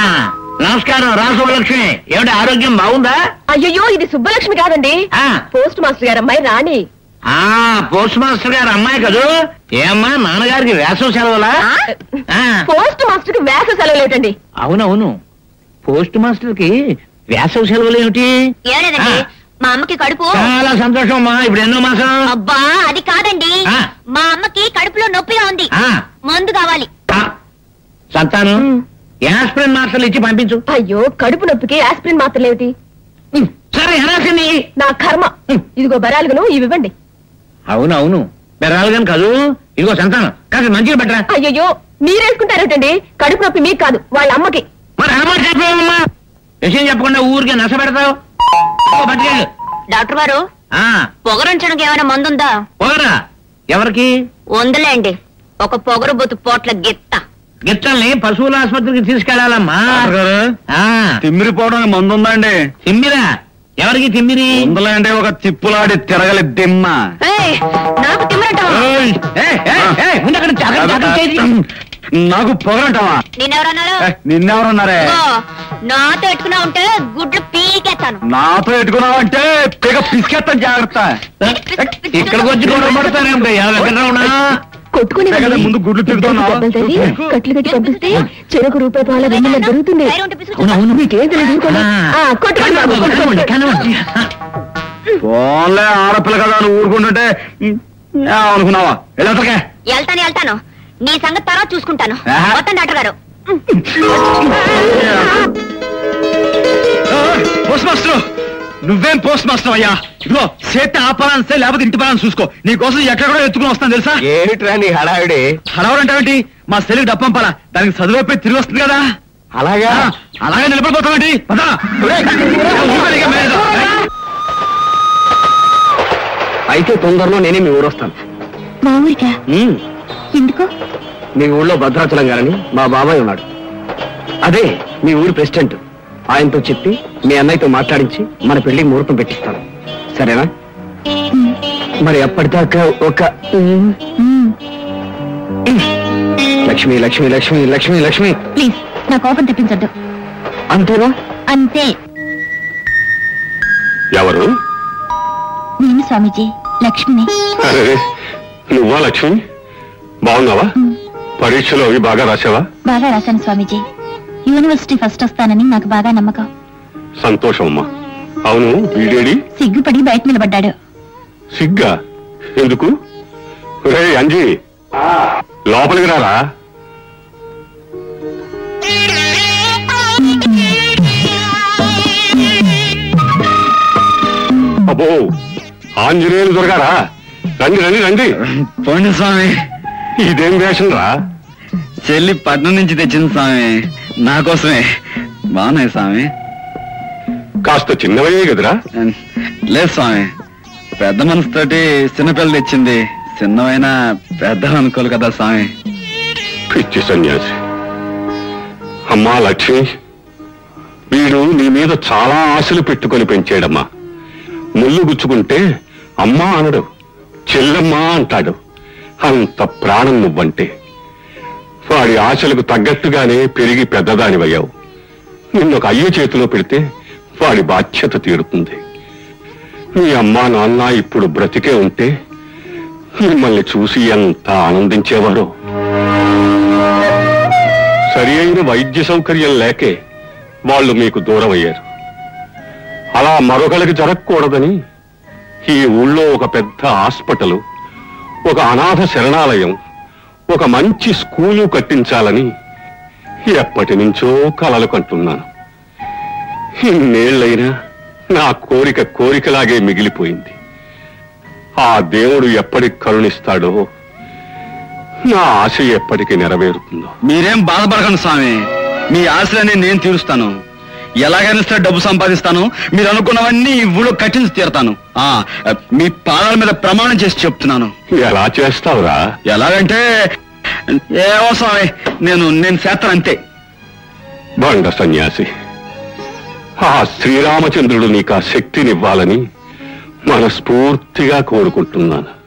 నమస్కారం రా సుబ్బలక్ష్మి ఏమిటి ఆరోగ్యం బాగుందా అయ్యో ఇది సుబ్బలక్ష్మి కాదండి ఆ. పోస్ట్ మాస్టర్ గారు అమ్మాయి రాణి ఆ పోస్ట్ మాస్టర్ గారు అమ్మాయి కదూ ఏమ్మా నాన్నగారికి వేసవ సెలవులా ఆ, పోస్ట్ మాస్టర్ కి వేస సెలవులు ఏమిటండి అవునవును పోస్ట్ మాస్టర్ కి వేసవ సెలవులు ఏమిటి ఏలేదండి ఆ. మా అమ్మకి కడుపు చాలా సంతోషం అమ్మా ఇప్పుడు ఎన్నో మాసం అబ్బా అది కాదండి ఆ. మా అమ్మకి కడుపులో నొప్పిగా ఉంది ఆ, మందు కావాలి ఆ, సంతానం యాస్ప్రిన్ మాస్టర్లు ఇచ్చి పంపించు అయ్యో కడుపు నొప్పికి ఆస్పిరిన్ మాత్రలు ఏమిటి ఉమ్, సరే ఎనాల్సింది నా కర్మ ఇదిగో బరాలుగను ఇవి ఇవ్వండి అవునవును బెరాలుగాని కాదు ఇదిగో సంతానం కాస్త మంచిగా పెట్టరా అయ్యో మీరేసుకుంటారేటండి కడుపు నొప్పి మీకు కాదు వాళ్ళ అమ్మకి మరి అమ్మ చెప్పేవమ్మా విషయం చెప్పకుండా ఊరికే నశ పెడతావు ఇదిగో పట్టుకెళ్ళు. డాక్టర్ గారు ఆ పొగరుంచడానికి ఏమైనా మందుందా పోగరా ఎవరికి ఉందిలేండి ఒక పొగరు బొత్తు పోట్ల గిత్త గిత్తల్ని పశువుల ఆసుపత్రికి తీసుకెళ్లాలమ్మా ఆ, తిమ్మిరిపోవడానికి మందు ఉందండి తిమ్మిరా ఎవరికి తిమ్మిరి ఉందలే అంటే ఒక తిప్పులాడి తిరగలి దిమ్మ ఏయ్, నాకు తిమ్మరంటావా ఏయ్, ఏయ్, ఏయ్, ముందు అక్కడ నుంచి, అక్కడ నుంచి, అక్కడ నుంచి చేయి. నాకు పొగరంటావా నేనెవరన్నారు ఏ, నిన్నెవరన్నారే ఓ, నాతో ఎట్టుకున్నా ఉంటే గుడ్లు పీకేస్తాను నాతో ఎట్టుకున్నావంటే పిగ పిసికేస్తాను జాగ్రత్త ఇక్కడికి వచ్చి గొడవ పడతానేమిటి ఎక్కడ ఉన్నా కొట్టుకుని కదా ముందు గుడ్లు తిరుగుతున్నావు. దెబ్బలు తగిలి కట్లు కట్టి పంపిస్తే చెరకు రూపాయి పాల వెన్నెల దొరుకుతుంది టైర్ ఉంటే పిసుకు. అవునవును మీకేం తెలియదు ఊరుకోండి. ఆ, కొట్టుకోండి బాబు, కొట్టుకోండి. కనవండి. ఫోన్లే ఆడపిల్ల కదా నువ్వు ఊరుకుంటుంటే ఉమ్, ఏ అనుకున్నావా వెళ్ళకే వెళ్తాను వెళ్తాను నీ సంగతి తర్వాత చూసుకుంటాను ఆహా. మొత్తం డాక్టర్ గారు పోస్ట్ మాస్టర్ నువ్వేం పోస్ట్ మాస్టర్ అయ్యా ఇదిగో చేతి ఆపాలనిస్తే లేకపోతే ఇంటి పని చూసుకో నీ కోసం ఎక్కడ కూడా ఎత్తుకుని వస్తాను తెలుసా ఏమిట్రా నీ హడావిడి హడావుడంటావేంటి మా సెల్లికి డప్పంపాలా దానికి చదువైపోయి తిరిగి వస్తుంది కదా అలాగా ఆ, అలాగే నిలబడిపోతావేంటి పద. ఒరేయ్, ఊరుకోనిక మీద. అయితే తొందరలో నేనే మీ ఊరు వస్తాను మా ఊరికా ఉమ్, ఎందుకు మీ ఊళ్ళో భద్రాచలం గారని మా బాబాయ్ ఉన్నాడు అదే మీ ఊరి ప్రెసిడెంట్ ఆయనతో చెప్పి మీ అన్నయ్యతో మాట్లాడించి మన పెళ్లికి ముహూర్తం పెట్టిస్తాను సరేనా మరి అప్పటిదాకా ఒక ఉమ్, లక్ష్మి లక్ష్మి లక్ష్మి లక్ష్మి లక్ష్మి ప్లీజ్ నా కోపం తెప్పించొద్దు అంతేనా అంతే ఎవరు నేను స్వామీజీ లక్ష్మిని అరే నువ్వా లక్ష్మి బాగున్నావా పరీక్షలు అవి బాగా రాసావా బాగా రాశాను స్వామీజీ యూనివర్సిటీ ఫస్ట్ వస్తానని నాకు బాగా నమ్మకం సంతోషం అమ్మా అవును వీడేడి సిగ్గుపడి బయట నిలబడ్డాడు సిగ్గా ఎందుకు రే అంజీ లోపలికి రారా అబ్బో ఆంజనేయులు దొరగారా రండి రండి రండి పోండి స్వామి ఇదేం వేషన్ రా చెల్లి పట్నం నుంచి తెచ్చింది స్వామి నా కోసమే బాగున్నాయి స్వామి కాస్త చిన్నవయ్యే కదరా లేదు స్వామి పెద్ద మనసుతోటి చిన్నపిల్ల తెచ్చింది చిన్నవైనా పెద్ద అనుకోలు కదా స్వామి పిచ్చి సన్యాసి అమ్మా లక్ష్మి వీడు నీ మీద చాలా ఆశలు పెట్టుకొని పెంచాడమ్మా ముళ్ళు గుచ్చుకుంటే అమ్మా అనడు చెల్లమ్మా అంటాడు అంత ప్రాణం నువ్వంటే వాడి ఆశలకు తగ్గట్టుగానే పెరిగి పెద్దదానివయ్యావు నిన్నొక అయ్య చేతిలో పెడితే వాడి బాధ్యత తీరుతుంది మీ అమ్మా నాన్న ఇప్పుడు బ్రతికే ఉంటే మిమ్మల్ని చూసి ఎంత ఆనందించేవారో సరి అయిన వైద్య సౌకర్యం లేకే వాళ్ళు మీకు దూరం అయ్యారు అలా మరొకరికి జరగకూడదని ఈ ఊళ్ళో ఒక పెద్ద హాస్పిటల్ ఒక అనాథ శరణాలయం ఒక మంచి స్కూలు కట్టించాలని ఎప్పటి నుంచో కలలు కంటున్నాను ఇన్నేళ్లైనా నా కోరిక కోరికలాగే మిగిలిపోయింది ఆ దేవుడు ఎప్పటికి కరుణిస్తాడో నా ఆశ ఎప్పటికి నెరవేరుతుందో మీరేం బాధపడకండి స్వామి మీ ఆశలన్నీ నేను తీరుస్తాను ఎలాగైనా సరే డబ్బు సంపాదిస్తాను మీరు అనుకున్నవన్నీ ఈ ఊళ్ళో కట్టించి తీరుతాను ఆ మీ పాదాల మీద ప్రమాణం చేసి చెప్తున్నాను ఎలా చేస్తావురా ఎలాగంటే ఏవో స్వామి నేను నేను చేస్తాను అంతే బండ సన్యాసి ఆ శ్రీరామచంద్రుడు నీకు ఆ శక్తినివ్వాలని మనస్ఫూర్తిగా కోరుకుంటున్నాను